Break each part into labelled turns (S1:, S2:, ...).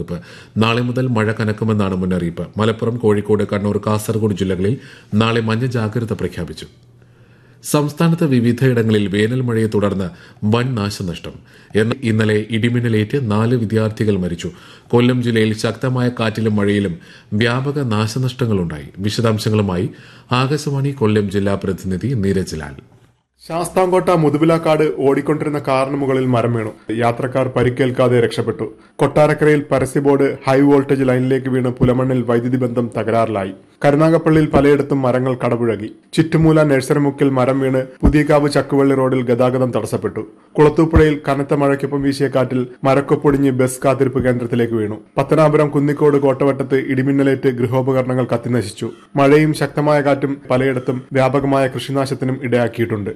S1: വകുപ്പ് നാളെ മുതൽ മഴ കനക്കുമെന്നാണ് മുന്നറിയിപ്പ് മലപ്പുറം കോഴിക്കോട് കണ്ണൂർ കാസർഗോഡ് ജില്ലകളിൽ നാളെ മഞ്ഞ ജാഗ്രത പ്രഖ്യാപിച്ചു സംസ്ഥാനത്ത് വിവിധയിടങ്ങളിൽ വേനൽ മഴയെ തുടർന്ന് വൻ നാശനഷ്ടം എന്നാൽ ഇന്നലെ ഇടിമിന്നലേറ്റ് നാല് വിദ്യാർത്ഥികൾ മരിച്ചു കൊല്ലം ജില്ലയിൽ ശക്തമായ കാറ്റിലും മഴയിലും വ്യാപക നാശനഷ്ടങ്ങളുണ്ടായി വിശദാംശങ്ങളുമായി ആകാശവാണി കൊല്ലം ജില്ലാ പ്രതിനിധി നീരജ് ലാൽ
S2: ശാസ്താംകോട്ട മുതുപിലാക്കാട് ഓടിക്കൊണ്ടിരുന്ന കാറിന് മുകളിൽ മരം വീണു യാത്രക്കാർ പരിക്കേൽക്കാതെ രക്ഷപ്പെട്ടു കൊട്ടാരക്കരയിൽ പരസ്യ ബോർഡ് ഹൈ വോൾട്ടേജ് ലൈനിലേക്ക് വീണ് പുലമണ്ണിൽ വൈദ്യുതി ബന്ധം തകരാറിലായി കരുനാഗപ്പള്ളിയിൽ പലയിടത്തും മരങ്ങൾ കടപുഴകി ചിറ്റുമൂല നഴ്സറിമുക്കിൽ മരം വീണ് പുതിയകാവ് ചക്കുവള്ളി റോഡിൽ ഗതാഗതം തടസ്സപ്പെട്ടു കുളത്തൂപ്പുഴയിൽ കനത്ത മഴയ്ക്കൊപ്പം വീശിയ കാറ്റിൽ മരക്കൊപ്പൊടിഞ്ഞ് ബസ് കാത്തിരിപ്പ് കേന്ദ്രത്തിലേക്ക് വീണു പത്തനാപുരം കുന്നിക്കോട് കോട്ടവട്ടത്ത് ഇടിമിന്നലേറ്റ് ഗൃഹോപകരണങ്ങൾ കത്തിനശിച്ചു മഴയും ശക്തമായ കാറ്റും പലയിടത്തും വ്യാപകമായ കൃഷിനാശത്തിനും ഇടയാക്കിയിട്ടുണ്ട്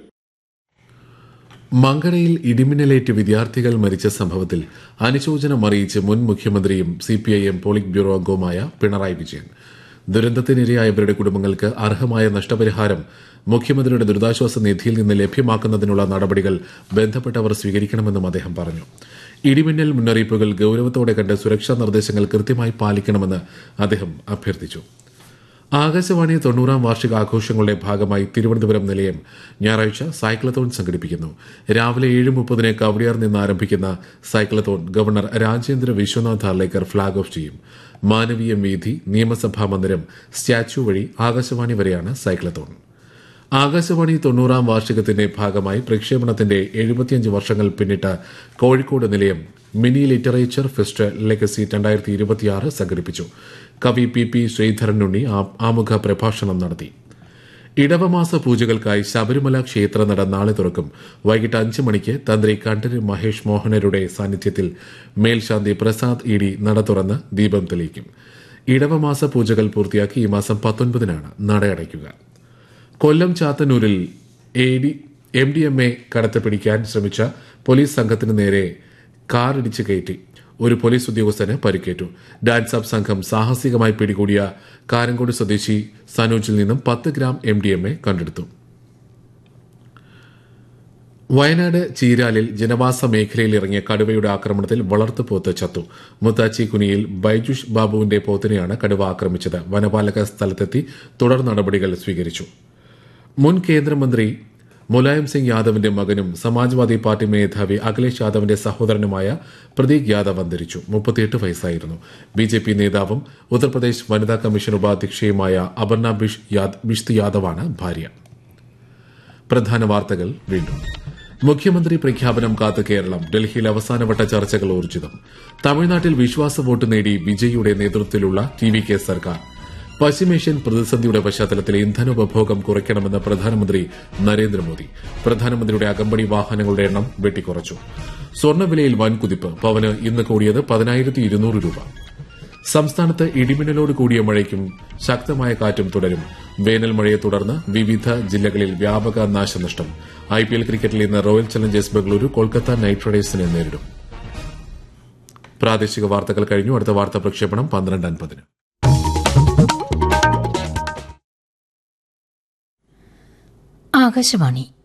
S1: മങ്കടയിൽ ഇടിമിന്നലേറ്റ് വിദ്യാർത്ഥികൾ മരിച്ച സംഭവത്തിൽ അനുശോചനം അറിയിച്ച് മുൻ മുഖ്യമന്ത്രിയും സിപിഐഎം പോളിറ്റ് ബ്യൂറോ അംഗവുമായ പിണറായി വിജയൻ ദുരന്തത്തിനിരയായവരുടെ കുടുംബങ്ങൾക്ക് അർഹമായ നഷ്ടപരിഹാരം മുഖ്യമന്ത്രിയുടെ ദുരിതാശ്വാസ നിധിയിൽ നിന്ന് ലഭ്യമാക്കുന്നതിനുള്ള നടപടികൾ ബന്ധപ്പെട്ടവർ സ്വീകരിക്കണമെന്നും അദ്ദേഹം പറഞ്ഞു ഇടിമിന്നൽ മുന്നറിയിപ്പുകൾ ഗൌരവത്തോടെ കണ്ട് സുരക്ഷാ നിർദ്ദേശങ്ങൾ കൃത്യമായി പാലിക്കണമെന്ന് അദ്ദേഹം അഭ്യർത്ഥിച്ചു ആകാശവാണി തൊണ്ണൂറാം വാർഷികാഘോഷങ്ങളുടെ ഭാഗമായി തിരുവനന്തപുരം നിലയം ഞായറാഴ്ച സൈക്ലത്തോൺ സംഘടിപ്പിക്കുന്നു രാവിലെ ഏഴ് മുപ്പതിന് കവടിയാർ നിന്ന് ആരംഭിക്കുന്ന cyclothon governor Rajendra Vishwanath Arlekar flag off ചെയ്യും മാനവീയം വീഥി നിയമസഭാ മന്ദിരം സ്റ്റാച്യു വഴി ആകാശവാണി വരെയാണ് സൈക്ലത്തോൺ ആകാശവാണി തൊണ്ണൂറാം വാർഷികത്തിന്റെ ഭാഗമായി പ്രക്ഷേപണത്തിന്റെ എഴുപത്തിയഞ്ച് വർഷങ്ങൾ പിന്നിട്ട കോഴിക്കോട് നിലയം മിനി ലിറ്ററേച്ചർ ഫെസ്റ്റ് ലെഗസി രണ്ടായിരത്തി ഇരുപത്തിയാറ് സംഘടിപ്പിച്ചു കവി പി പി ശ്രീധരനുണ്ണി ആ- ആമുഖ പ്രഭാഷണം നടത്തി ഇടവമാസ പൂജകൾക്കായി ശബരിമല ക്ഷേത്രനട നാളെ തുറക്കും വൈകിട്ട് അഞ്ച് മണിക്ക് തന്ത്രി കണ്ഠര് മഹേഷ് മോഹനരുടെ സാന്നിധ്യത്തിൽ മേൽശാന്തി പ്രസാദ് ഇ ഡി നട തുറന്ന് ദീപം തെളിയിക്കും ഇടവമാസ പൂജകൾ പൂർത്തിയാക്കി ഈ മാസം പത്തൊൻപതിനാണ് നട അടയ്ക്കുക കൊല്ലം ചാത്തന്നൂരിൽ A D M D M A കടത്ത് പിടിക്കാൻ ശ്രമിച്ച പോലീസ് സംഘത്തിന് നേരെ കാർ ഇടിച്ചു കയറ്റി ഒരു പോലീസ് ഉദ്യോഗസ്ഥന് പരിക്കേറ്റു ഡാൻസ് അപ്പ് സംഘം സാഹസികമായി പിടികൂടിയ കാരങ്കോട് സ്വദേശി സനോജിൽ നിന്നും പത്ത് gram M D M A കണ്ടെടുത്തു വയനാട് ചീരാലിൽ ജനവാസ മേഖലയിൽ ഇറങ്ങിയ കടുവയുടെ ആക്രമണത്തിൽ വളർത്തുപോത്ത് ചത്തു മുത്താച്ചി കുനിയിൽ ബൈജുഷ് ബാബുവിന്റെ പോത്തിനെയാണ് കടുവ ആക്രമിച്ചത് വനപാലക സ്ഥലത്തെത്തി തുടർ നടപടികൾ സ്വീകരിച്ചു മുൻ കേന്ദ്രമന്ത്രി മുലായം സിംഗ് യാദവിന്റെ മകനും സമാജ്വാദി പാർട്ടി മേധാവി അഖിലേഷ് യാദവിന്റെ സഹോദരനുമായ പ്രതീക് യാദവ് അന്തരിച്ചു മുപ്പത്തിയെട്ട് വയസ്സായിരുന്നു ബി ജെ പി നേതാവും ഉത്തർപ്രദേശ് വനിതാ കമ്മീഷൻ ഉപാധ്യക്ഷയുമായ അപർണ ബിഷ് യാദ് ബിഷ്ത് യാദവാണ് ഭാര്യ പ്രധാന വാർത്തകൾ വീണ്ടും മുഖ്യമന്ത്രി പ്രഖ്യാപനം കാത്ത് കേരളം ഡൽഹിയിൽ അവസാനവട്ട ചർച്ചകൾ ഊർജിതം തമിഴ്നാട്ടിൽ വിശ്വാസ വോട്ട് നേടി വിജയിയുടെ നേതൃത്വത്തിലുള്ള ടി വി കെ സർക്കാർ പശ്ചിമേഷ്യൻ പ്രതിസന്ധിയുടെ പശ്ചാത്തലത്തിൽ ഇന്ധനോപഭോഗം കുറയ്ക്കണമെന്ന് പ്രധാനമന്ത്രി നരേന്ദ്രമോദി പ്രധാനമന്ത്രിയുടെ അകമ്പടി വാഹനങ്ങളുടെ എണ്ണം വെട്ടിക്കുറച്ചു സ്വർണ്ണവിലയിൽ വൻ കുതിപ്പ് പവന് ഇന്ന് കൂടിയത് പതിനായിരത്തി ഇരുന്നൂറ് രൂപ സംസ്ഥാനത്ത് ഇടിമിന്നലോട് കൂടിയ മഴയ്ക്കും ശക്തമായ കാറ്റും തുടരും വേനൽ മഴയെ തുടർന്ന് വിവിധ ജില്ലകളിൽ വ്യാപക നാശനഷ്ടം ഐപിഎൽ ക്രിക്കറ്റിൽ ഇന്ന് royal challengers Bengaluru Kolkata knight റൈഡേഴ്സിനെ നേരിടും പ്രാദേശിക വാർത്തകൾ കഴിഞ്ഞു അടുത്ത വാർത്താ പ്രക്ഷേപണം പന്ത്രണ്ട് അൻപതിന്
S3: ആകാശവാണി